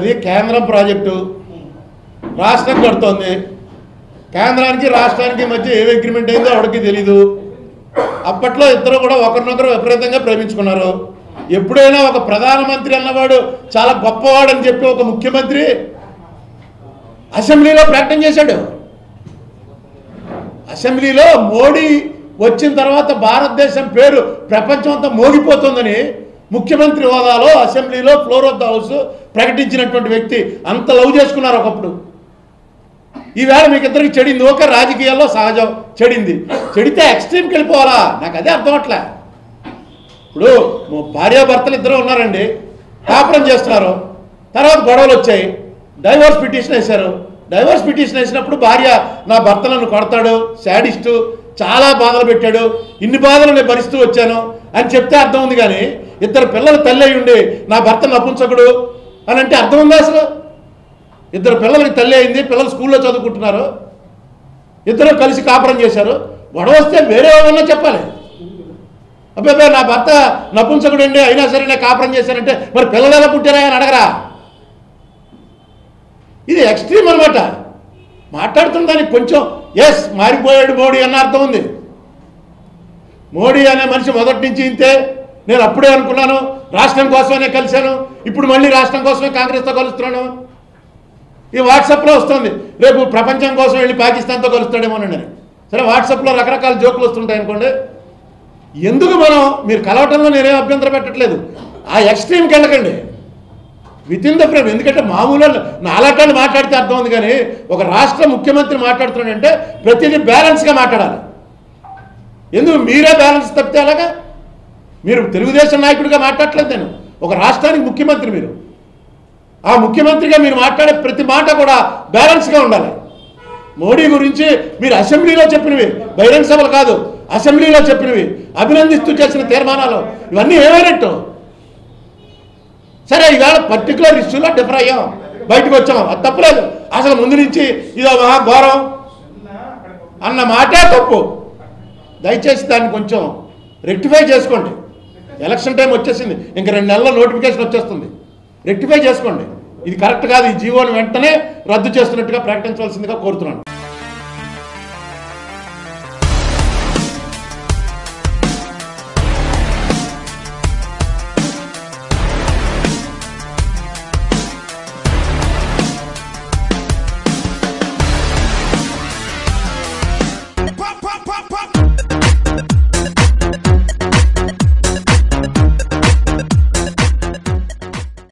అది కేంద్రం ప్రాజెక్టు రాష్ట్రం కడుతోంది కేంద్రానికి రాష్ట్రానికి మధ్య ఏం అగ్రిమెంట్ అయిందో ఎవరికి తెలీదు అప్పట్లో ఇద్దరు కూడా ఒకరినొకరు విపరీతంగా ప్రేమించుకున్నారు ఎప్పుడైనా ఒక ప్రధానమంత్రి అన్నవాడు చాలా గొప్పవాడని చెప్పి ఒక ముఖ్యమంత్రి అసెంబ్లీలో ప్రకటన చేశాడు అసెంబ్లీలో మోడీ వచ్చిన తర్వాత భారతదేశం పేరు ప్రపంచం అంతా మోగిపోతుందని ముఖ్యమంత్రి హోదాలో అసెంబ్లీలో ఫ్లోర్ ఆఫ్ ద హౌస్ ప్రకటించినటువంటి వ్యక్తి అంత లవ్ చేసుకున్నారు ఒకప్పుడు ఈవేళ మీకు ఇద్దరికి చెడింది ఓకే రాజకీయాల్లో సహజం చెడింది చెడితే ఎక్స్ట్రీమ్కి వెళ్ళిపోవాలా నాకు అదే అర్థం అవట్లే ఇప్పుడు మా భార్యాభర్తలు ఇద్దరు ఉన్నారండి కాపురం చేస్తున్నారు తర్వాత గొడవలు వచ్చాయి డైవోర్స్ పిటిషన్ వేశారు డైవోర్స్ పిటిషన్ వేసినప్పుడు భార్య నా భర్త నన్ను కొడతాడు శాడిస్టు చాలా బాధలు పెట్టాడు ఇన్ని బాధలు నేను భరిస్తూ వచ్చాను అని చెప్తే అర్థం ఉంది కానీ ఇద్దరు పిల్లలు తల్లి అయి ఉండి నా భర్త నపుంసకుడు అని అంటే అర్థం ఉందా అసలు ఇద్దరు పిల్లలకి తల్లి అయింది పిల్లలు స్కూల్లో చదువుకుంటున్నారు ఇద్దరు కలిసి కాపురం చేశారు గొడవ వస్తే వేరే ఏమన్నా చెప్పాలి అబ్బాయి నా భర్త నపుంసకుడండి అయినా సరే నేను కాపురం చేశానంటే మరి పిల్లలు ఎలా పుట్టారా అని అడగరా ఇది ఎక్స్ట్రీమ్ అనమాట మాట్లాడుతున్న దానికి కొంచెం ఎస్ మారిపోయాడు మోడీ అన్న అర్థం ఉంది మోడీ అనే మనిషి మొదటి నుంచి ఇంతే నేను అప్పుడే అనుకున్నాను రాష్ట్రం కోసమే కలిశాను ఇప్పుడు మళ్ళీ రాష్ట్రం కోసమే కాంగ్రెస్తో కలుస్తున్నాను ఈ వాట్సాప్లో వస్తుంది రేపు ప్రపంచం కోసం వెళ్ళి పాకిస్తాన్తో కలుస్తాడేమోనండి అని. సరే వాట్సాప్లో రకరకాల జోకులు వస్తుంటాయి అనుకోండి ఎందుకు మనం మీరు కలవటంలో నేనేం అభ్యంతరం పెట్టట్లేదు ఆ ఎక్స్ట్రీమ్కి వెళ్ళకండి విత్ ఇన్ ద ఫ్రేమ్ ఎందుకంటే మామూలు నాలాటాన్ని మాట్లాడితే అర్థం ఉంది కానీ ఒక రాష్ట్ర ముఖ్యమంత్రి మాట్లాడుతున్నాడంటే ప్రతిదీ బ్యాలెన్స్గా మాట్లాడాలి ఎందుకు మీరే బ్యాలెన్స్ తప్పితే అలాగా మీరు తెలుగుదేశం నాయకుడిగా మాట్లాడట్లేదు నేను ఒక రాష్ట్రానికి ముఖ్యమంత్రి మీరు ఆ ముఖ్యమంత్రిగా మీరు మాట్లాడే ప్రతి మాట కూడా బ్యాలెన్స్గా ఉండాలి మోడీ గురించి మీరు అసెంబ్లీలో చెప్పినవి బహిరంగ సభలు కాదు అసెంబ్లీలో చెప్పినవి అభినందిస్తూ చేసిన తీర్మానాలు ఇవన్నీ ఏమైనట్టు సరే ఇవాళ పర్టికులర్ ఇష్యూలో డిఫర్ అయ్యాం బయటకు వచ్చాం అది తప్పులేదు అసలు ముందు నుంచి ఇదో మహా ఘోరం అన్న మాటే తప్పు దయచేసి దాన్ని కొంచెం రెక్టిఫై చేసుకోండి ఎలక్షన్ టైం వచ్చేసింది ఇంక రెండు నెలల నోటిఫికేషన్ వచ్చేస్తుంది రెక్టిఫై చేసుకోండి ఇది కరెక్ట్ కాదు ఈ జీవోని వెంటనే రద్దు చేస్తున్నట్టుగా ప్రకటించవలసిందిగా కోరుతున్నాను